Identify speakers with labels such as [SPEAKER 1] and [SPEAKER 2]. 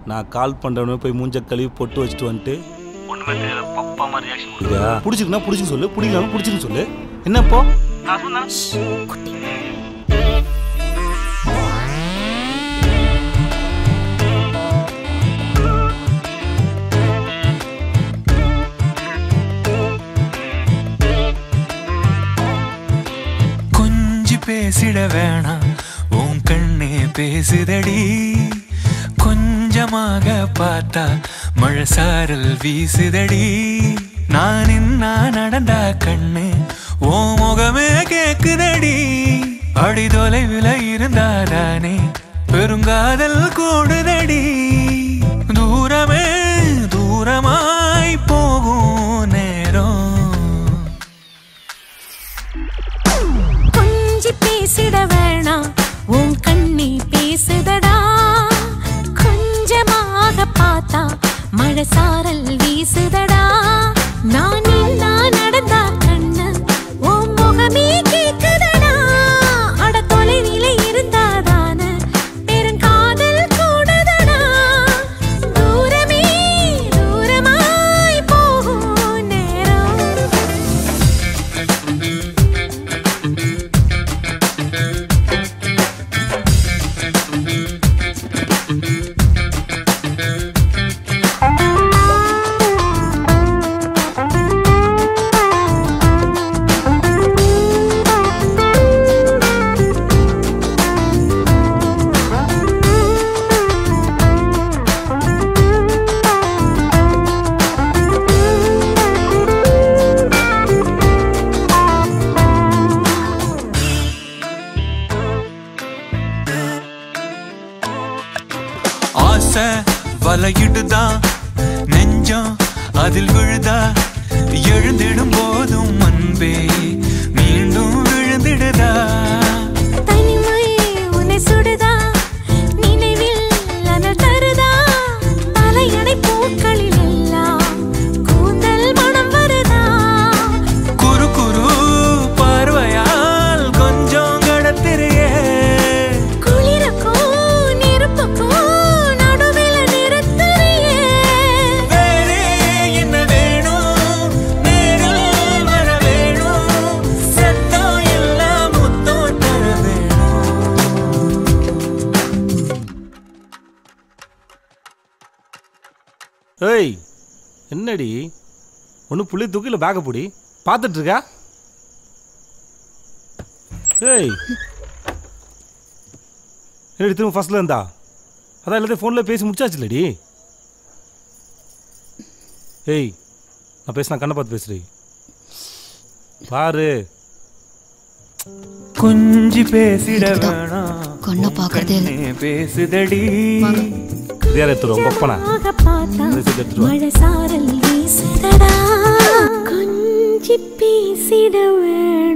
[SPEAKER 1] நான் கால் பண்றவனே போய் மூஞ்ச கழுவி பொட்டு வச்சுட்டு வந்துட்டு ஒண்ணுமே தெரியல பப்பா மாதிரி ரியாக்ஷன் பிடிச்சிருக்குன்னா பிடிச்சுன்னு சொல்லு பிடிக்கலாம பிடிச்சின்னு சொல்லு என்ன இப்போ நான் சொன்னேன்
[SPEAKER 2] கொஞ்சி பேசிட வேணாம் உன் கண்ணே பேசுதடி கொஞ்சமாக பார்த்தா மழை சாரல் வீசுதடி நான் என்ன நடந்தா கண்ணு ஓ முகமே கேக்குதடி அடி தொலைவில் இருந்தாதானே பெருங்காதல் கூடுதடி தூரமே தூரமாய் போகும் நேரம்
[SPEAKER 3] கொஞ்சி பேசிட வேணாம் உன் கண்ணி பேசுதடா கொஞ்சமாக பார்த்தா மழை சாரல் வீசுதடா நான் நின்னா நடந்தா கண்ணு உன் முகமே கேக்குதடா அட தொலைவில இருந்தாதான பெருங்காதல் கூடுதடா தூரமே தூரமாய் போகும் நேரம்
[SPEAKER 2] ஆசை வலையிடுதா நெஞ்சம் அதில் விழுதா எழுந்திடும் போதும் அன்பே மீண்டும் விழுந்திடுதா
[SPEAKER 3] தனிமை உன்னை சுடுதா நினைவில் அனல் தருதா தலையணை பூக்களில் எல்லாம் கூந்தல் மனம் வருதா
[SPEAKER 2] குறு குறு பார்வையால் கொஞ்சம் கடத்திரியே
[SPEAKER 3] குளிருக்கும் நெருப்புக்கும் நடுவில் நிறுத்தறியே
[SPEAKER 2] வேறே என்ன வேணும் நேரில் வர வேணும் சத்தம் எல்லாம் முத்தம் தர வேணும்
[SPEAKER 1] ஏய் என்னடி ஒன்று புள்ளி தூக்கி இல்லை பேக்கை பிடி பார்த்துட்டு இருக்கா ஏய் என்னடி திரும்ப ஃபர்ஸ்ட்ல இருந்தா அதான் எல்லாத்தையும் ஃபோனில் பேசி முடிச்சாச்சு இல்லடி ஏய் நான் பேசினா கண்ணை பார்த்து பேசுறி பாரு
[SPEAKER 2] கொஞ்சி பேசிட வேணாம்
[SPEAKER 4] கண்ணை பார்க்கறதே இல்ல.
[SPEAKER 2] கண்ணே பேசுதடி
[SPEAKER 1] இதே எடுத்துருவோம் பப்பனா
[SPEAKER 3] ஆக பார்த்தா
[SPEAKER 1] மெசேஜ் எடுத்துட்டு வா.
[SPEAKER 3] மழை சாரல் வீசுதடா கொஞ்சி பேசிட வேணாம்